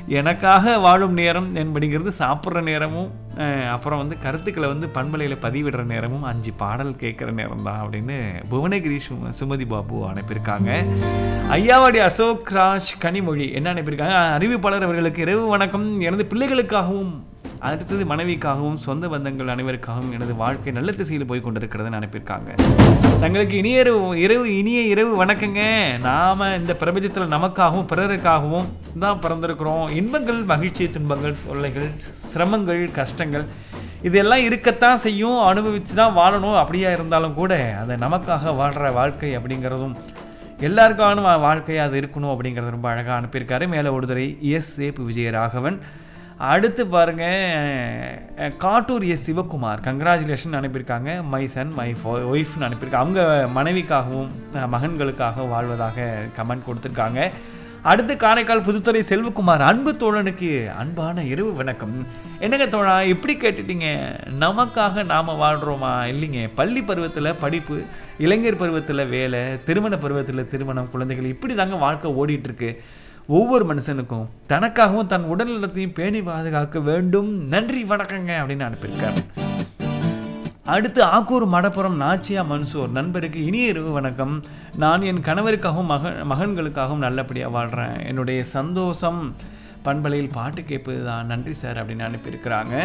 எனக்காக வாழும் நேரம் என்படுங்கிறது சாப்பிட்ற நேரமும் அஹ், அப்புறம் வந்து கருத்துக்களை வந்து பண்பலையில் பதிவிடுற நேரமும் அஞ்சு பாடல் கேட்குற நேரம் தான் அப்படின்னு புவனகிரி சு சுமதி பாபு அனுப்பியிருக்காங்க ஐயாவாடி அசோக் ராஜ் கனிமொழி என்ன அனுப்பியிருக்காங்க அறிவிப்பாளர் அவர்களுக்கு இரவு வணக்கம் எனது பிள்ளைகளுக்காகவும் அடுத்தது மனைவிக்காகவும் சொந்த பந்தங்கள் அனைவருக்காகவும் எனது வாழ்க்கை நல்ல திசையில் போய் கொண்டிருக்கிறதுன்னு அனுப்பியிருக்காங்க தங்களுக்கு இனிய இரவு இரவு இனிய இரவு வணக்கங்க நாம இந்த பிரபஞ்சத்தில் நமக்காகவும் பிறருக்காகவும் தான் பிறந்திருக்கிறோம் இன்பங்கள் மகிழ்ச்சி துன்பங்கள் தொல்லைகள் சிரமங்கள் கஷ்டங்கள் இதெல்லாம் இருக்கத்தான் செய்யும் அனுபவித்து தான் வாழணும் அப்படியா இருந்தாலும் கூட அதை நமக்காக வாழ்கிற வாழ்க்கை அப்படிங்கிறதும் எல்லாருக்கான வா- வாழ்க்கையா அது இருக்கணும் அப்படிங்கிறது ரொம்ப அழகாக அனுப்பியிருக்காரு மேலே ஒருதுறை எஸ் சேப்பு விஜயராகவன் அடுத்து பாருங்க அஹ், காட்டூர் எஸ் சிவகுமார் கங்க்ராச்சுலேஷன் அனுப்பியிருக்காங்க மை சன் மை ஒய்ஃப்னு அனுப்பியிருக்காங்க அவங்க மனைவிக்காகவும் அஹ், மகன்களுக்காக வாழ்வதாக கமெண்ட் கொடுத்துருக்காங்க அடுத்து காரைக்கால் புதுத்துறை செல்வகுமார் அன்பு தோழனுக்கு அன்பான இரவு வணக்கம் என்னங்க தோழா எப்படி கேட்டுட்டீங்க நமக்காக நாம் வாழ்கிறோமா இல்லைங்க பள்ளி பருவத்தில் படிப்பு இளைஞர் பருவத்தில் வேலை திருமண பருவத்தில் திருமணம் குழந்தைகள் இப்படி தாங்க வாழ்க்கை ஓடிட்டு இருக்கு ஒவ்வொரு மனுஷனுக்கும் தனக்காகவும் தன் உடல் நலத்தையும் பேணி பாதுகாக்க வேண்டும் நன்றி வணக்கங்க அப்படின்னு அனுப்பியிருக்காரு அடுத்து ஆக்கூர் மடப்புறம் நாச்சியா மன்சூர் நண்பருக்கு இனிய இரவு வணக்கம் நான் என் கணவருக்காகவும் மகன் மகன்களுக்காகவும் நல்லபடியாக வாழ்கிறேன் என்னுடைய சந்தோஷம் பண்பலையில் பாட்டு கேட்பது தான் நன்றி சார் அப்படின்னு அனுப்பியிருக்கிறாங்க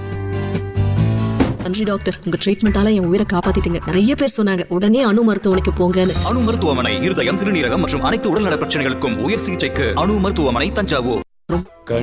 நன்றி டாக்டர் உங்க ட்ரீட்மெண்டால என் உயிரை காப்பாத்திட்டீங்க நிறைய பேர் சொன்னாங்க உடனே அணு மருத்துவமனைக்கு போங்கன்னு அணு மருத்துவமனை இருதயம் சிறுநீரகம் மற்றும் அனைத்து உடல்நல பிரச்சனைகளுக்கும் உயர் சிகிச்சைக்கு அணு மருத்துவமனை தஞ்சாவூர்